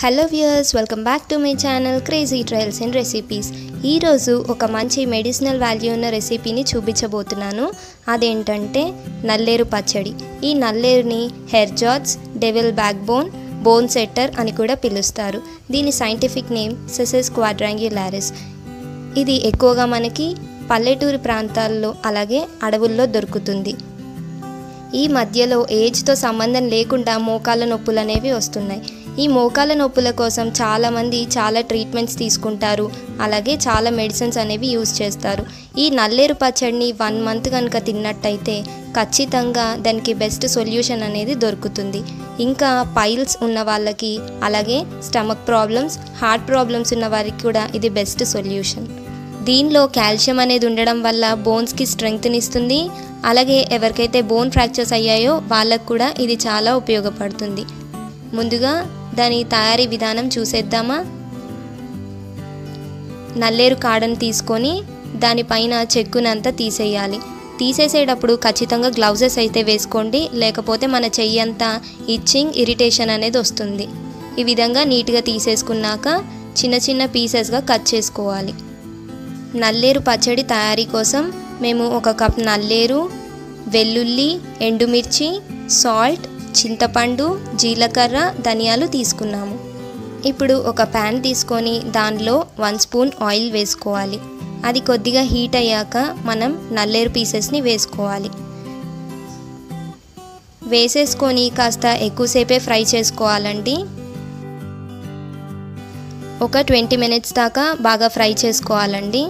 hello viewers welcome back to my channel crazy trials and recipes ఈరోజు ఒక మంచి medicinal value ఉన్న రెసిపీని చూపించబోతున్నాను అదేంటంటే నల్లేరు పచ్చడి ఈ నల్లేరుని హెయిర్ జాట్స్ devil backbone bone setter అని కూడా పిలుస్తారు దీని సైంటిఫిక్ నేమ్ సెసెస్ క్వాడ్రాంగ్యులారిస్ ఇది ఎక్కువగా మనకి పల్లెటూరు ప్రాంతాల్లో అలాగే అడవుల్లో దొరుకుతుంది ఈ మధ్యలో ఏజ్తో సంబంధం లేకుండా మోకాళ్ళ నొప్పులు అనేవి వస్తున్నాయి ఈ మోకాళ్ళ నొప్పుల కోసం చాలామంది చాలా ట్రీట్మెంట్స్ తీసుకుంటారు అలాగే చాలా మెడిసిన్స్ అనేవి యూజ్ చేస్తారు ఈ నల్లేరు పచ్చడిని వన్ మంత్ కనుక తిన్నట్టయితే ఖచ్చితంగా దానికి బెస్ట్ సొల్యూషన్ అనేది దొరుకుతుంది ఇంకా పైల్స్ ఉన్న వాళ్ళకి అలాగే స్టమక్ ప్రాబ్లమ్స్ హార్ట్ ప్రాబ్లమ్స్ ఉన్న వారికి కూడా ఇది బెస్ట్ సొల్యూషన్ దీనిలో కాల్షియం అనేది ఉండడం వల్ల బోన్స్కి స్ట్రెంగ్త్ని ఇస్తుంది అలాగే ఎవరికైతే బోన్ ఫ్రాక్చర్స్ అయ్యాయో వాళ్ళకు కూడా ఇది చాలా ఉపయోగపడుతుంది ముందుగా దాని తయారీ విధానం చూసేద్దామా నల్లేరు కాడను తీసుకొని దానిపైన చెక్కునంతా తీసేయాలి తీసేసేటప్పుడు ఖచ్చితంగా గ్లౌజెస్ అయితే వేసుకోండి లేకపోతే మన చెయ్యి అంతా ఇచ్చింగ్ ఇరిటేషన్ అనేది వస్తుంది ఈ విధంగా నీట్గా తీసేసుకున్నాక చిన్న చిన్న పీసెస్గా కట్ చేసుకోవాలి నల్లేరు పచ్చడి తయారీ కోసం మేము ఒక కప్ నల్లేరు వెల్లుల్లి ఎండుమిర్చి సాల్ట్ చింతపండు జీలకర్ర ధనియాలు తీసుకున్నాము ఇప్పుడు ఒక ప్యాన్ తీసుకొని దానిలో వన్ స్పూన్ ఆయిల్ వేసుకోవాలి అది కొద్దిగా హీట్ అయ్యాక మనం నల్లేరు పీసెస్ని వేసుకోవాలి వేసేసుకొని కాస్త ఎక్కువసేపే ఫ్రై చేసుకోవాలండి ఒక ట్వంటీ మినిట్స్ దాకా బాగా ఫ్రై చేసుకోవాలండి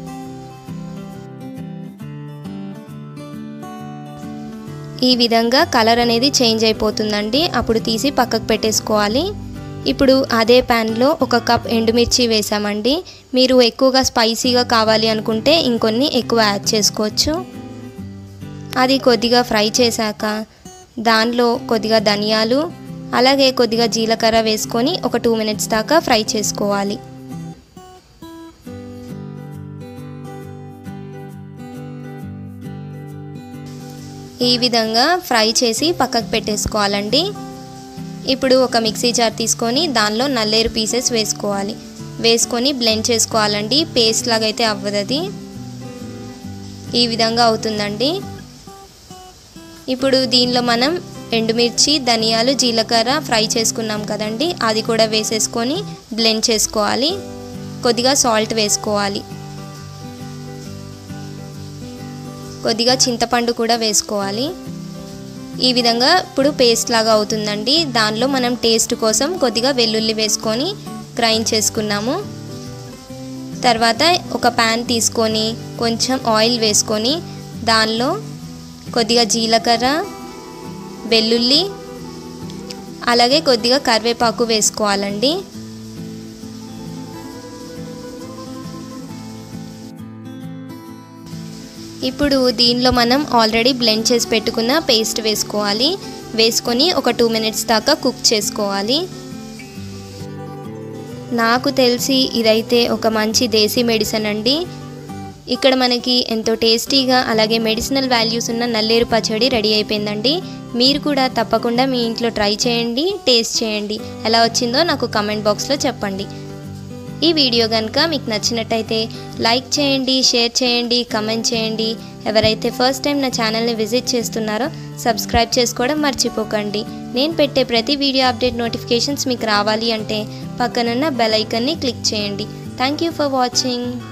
ఈ విధంగా కలర్ అనేది చేంజ్ అయిపోతుందండి అప్పుడు తీసి పక్కకు పెట్టేసుకోవాలి ఇప్పుడు అదే ప్యాన్లో ఒక కప్ ఎండుమిర్చి వేసామండి మీరు ఎక్కువగా స్పైసీగా కావాలి అనుకుంటే ఇంకొన్ని ఎక్కువ యాడ్ చేసుకోవచ్చు అది కొద్దిగా ఫ్రై చేశాక దానిలో కొద్దిగా ధనియాలు అలాగే కొద్దిగా జీలకర్ర వేసుకొని ఒక టూ మినిట్స్ దాకా ఫ్రై చేసుకోవాలి ఈ విధంగా ఫ్రై చేసి పక్కకు పెట్టేసుకోవాలండి ఇప్పుడు ఒక మిక్సీ జార్ తీసుకొని దానిలో నల్లేరు పీసెస్ వేసుకోవాలి వేసుకొని బ్లెండ్ చేసుకోవాలండి పేస్ట్ లాగా అయితే అవ్వదు అది ఈ విధంగా అవుతుందండి ఇప్పుడు దీనిలో మనం ఎండుమిర్చి ధనియాలు జీలకర్ర ఫ్రై చేసుకున్నాం కదండి అది కూడా వేసేసుకొని బ్లెండ్ చేసుకోవాలి కొద్దిగా సాల్ట్ వేసుకోవాలి కొద్దిగా చింతపండు కూడా వేసుకోవాలి ఈ విధంగా ఇప్పుడు పేస్ట్ లాగా అవుతుందండి దానిలో మనం టేస్ట్ కోసం కొద్దిగా వెల్లుల్లి వేసుకొని గ్రైండ్ చేసుకున్నాము తర్వాత ఒక ప్యాన్ తీసుకొని కొంచెం ఆయిల్ వేసుకొని దానిలో కొద్దిగా జీలకర్ర వెల్లుల్లి అలాగే కొద్దిగా కరివేపాకు వేసుకోవాలండి ఇప్పుడు దీనిలో మనం ఆల్రెడీ బ్లెండ్ చేసి పెట్టుకున్న పేస్ట్ వేసుకోవాలి వేసుకొని ఒక టూ మినిట్స్ దాకా కుక్ చేసుకోవాలి నాకు తెలిసి ఇదైతే ఒక మంచి దేశీ మెడిసిన్ అండి ఇక్కడ మనకి ఎంతో టేస్టీగా అలాగే మెడిసినల్ వాల్యూస్ ఉన్న నల్లేరు పచ్చడి రెడీ అయిపోయిందండి మీరు కూడా తప్పకుండా మీ ఇంట్లో ట్రై చేయండి టేస్ట్ చేయండి ఎలా వచ్చిందో నాకు కమెంట్ బాక్స్లో చెప్పండి ఈ వీడియో కనుక మీకు నచ్చినట్టయితే లైక్ చేయండి షేర్ చేయండి కమెంట్ చేయండి ఎవరైతే ఫస్ట్ టైం నా ఛానల్ని విజిట్ చేస్తున్నారో సబ్స్క్రైబ్ చేసుకోవడం మర్చిపోకండి నేను పెట్టే ప్రతి వీడియో అప్డేట్ నోటిఫికేషన్స్ మీకు రావాలి అంటే పక్కనున్న బెల్ ఐకన్ని క్లిక్ చేయండి థ్యాంక్ యూ ఫర్ వాచింగ్